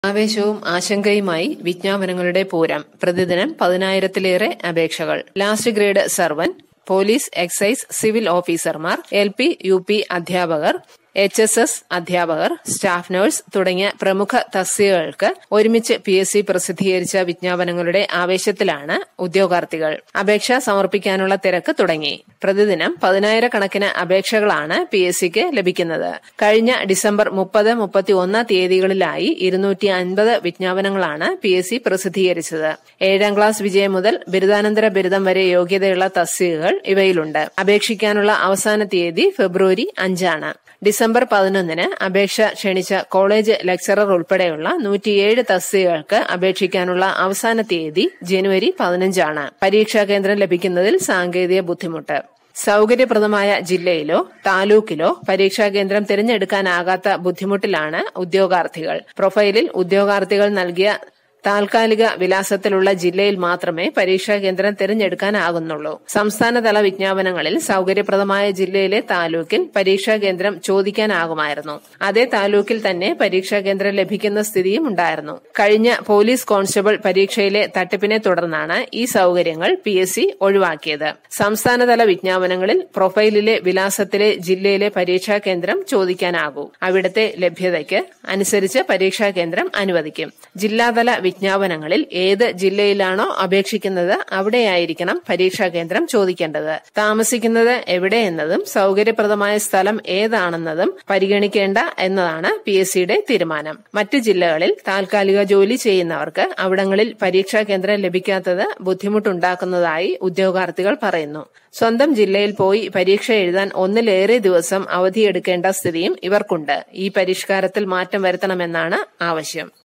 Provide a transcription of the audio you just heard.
ആവേശവും ആശങ്കയുമായി വിജ്ഞാപനങ്ങളുടെ പൂരം പ്രതിദിനം പതിനായിരത്തിലേറെ അപേക്ഷകൾ last grade servant police excise civil ഓഫീസർമാർ എൽ പി യു പി അധ്യാപകർ എച്ച് എസ് എസ് അധ്യാപകർ സ്റ്റാഫ് നഴ്സ് തുടങ്ങിയ പ്രമുഖ തസ്തികകൾക്ക് ഒരുമിച്ച് പി എസ് സി പ്രസിദ്ധീകരിച്ച വിജ്ഞാപനങ്ങളുടെ ആവേശത്തിലാണ് ഉദ്യോഗാർത്ഥികൾ അപേക്ഷ സമർപ്പിക്കാനുള്ള തിരക്ക് തുടങ്ങി പ്രതിദിനം പതിനായിരക്കണക്കിന് അപേക്ഷകളാണ് പി എസ് സിക്ക് ലഭിക്കുന്നത് കഴിഞ്ഞ ഡിസംബർ മുപ്പത് മുപ്പത്തി ഒന്ന് തീയതികളിലായി ഇരുന്നൂറ്റി അൻപത് വിജ്ഞാപനങ്ങളാണ് പി എസ് സി പ്രസിദ്ധീകരിച്ചത് ഏഴാം ക്ലാസ് വിജയം മുതൽ ബിരുദാനന്തര ബിരുദം വരെ യോഗ്യതയുള്ള തസ്തികകൾ ഇവയിലുണ്ട് അപേക്ഷിക്കാനുള്ള അവസാന തീയതി ഫെബ്രുവരി അഞ്ചാണ് ഡിസംബർ പതിനൊന്നിന് അപേക്ഷ ക്ഷണിച്ച കോളേജ് ലെക്ചറർ ഉൾപ്പെടെയുള്ള നൂറ്റിയേഴ് തസ്തികകൾക്ക് അപേക്ഷിക്കാനുള്ള അവസാന തീയതി ജനുവരി പതിനഞ്ചാണ് പരീക്ഷാ കേന്ദ്രം ലഭിക്കുന്നതിൽ സാങ്കേതിക ബുദ്ധിമുട്ട് സൌകര്യപ്രദമായ ജില്ലയിലോ താലൂക്കിലോ പരീക്ഷാ കേന്ദ്രം തിരഞ്ഞെടുക്കാനാകാത്ത ബുദ്ധിമുട്ടിലാണ് ഉദ്യോഗാർത്ഥികൾ പ്രൊഫൈലിൽ ഉദ്യോഗാർത്ഥികൾ നൽകിയ താൽക്കാലിക വിലാസത്തിലുള്ള ജില്ലയിൽ മാത്രമേ പരീക്ഷാ കേന്ദ്രം തിരഞ്ഞെടുക്കാനാകുന്നുള്ളൂ സംസ്ഥാനതല വിജ്ഞാപനങ്ങളിൽ സൌകര്യപ്രദമായ ജില്ലയിലെ താലൂക്കിൽ പരീക്ഷാ കേന്ദ്രം ചോദിക്കാനാകുമായിരുന്നു അതേ താലൂക്കിൽ തന്നെ പരീക്ഷാ കേന്ദ്രം ലഭിക്കുന്ന സ്ഥിതിയും ഉണ്ടായിരുന്നു കഴിഞ്ഞ പോലീസ് കോൺസ്റ്റബിൾ പരീക്ഷയിലെ തട്ടിപ്പിനെ തുടർന്നാണ് ഈ സൌകര്യങ്ങൾ പി എസ് സി ഒഴിവാക്കിയത് സംസ്ഥാനതല വിജ്ഞാപനങ്ങളിൽ പ്രൊഫൈലിലെ വിലാസത്തിലെ ജില്ലയിലെ പരീക്ഷാ കേന്ദ്രം ചോദിക്കാനാകൂ അവിടുത്തെ ലഭ്യതയ്ക്ക് അനുസരിച്ച് പരീക്ഷാ കേന്ദ്രം അനുവദിക്കും ജില്ലാതല വിജ്ഞാപനങ്ങളിൽ ഏത് ജില്ലയിലാണോ അപേക്ഷിക്കുന്നത് അവിടെയായിരിക്കണം പരീക്ഷാ കേന്ദ്രം ചോദിക്കേണ്ടത് താമസിക്കുന്നത് എവിടെയെന്നതും സൌകര്യപ്രദമായ സ്ഥലം ഏതാണെന്നതും പരിഗണിക്കേണ്ട എന്നതാണ് പി എസ് സിയുടെ തീരുമാനം മറ്റ് ജില്ലകളിൽ താൽക്കാലിക ജോലി ചെയ്യുന്നവർക്ക് അവിടങ്ങളിൽ പരീക്ഷാ കേന്ദ്രം ലഭിക്കാത്തത് ബുദ്ധിമുട്ടുണ്ടാക്കുന്നതായി ഉദ്യോഗാർത്ഥികൾ പറയുന്നു സ്വന്തം ജില്ലയിൽ പോയി പരീക്ഷ എഴുതാൻ ഒന്നിലേറെ ദിവസം അവധിയെടുക്കേണ്ട സ്ഥിതിയും ഇവർക്കുണ്ട് ഈ പരിഷ്കാരത്തിൽ മാറ്റം വരുത്തണമെന്നാണ് ആവശ്യം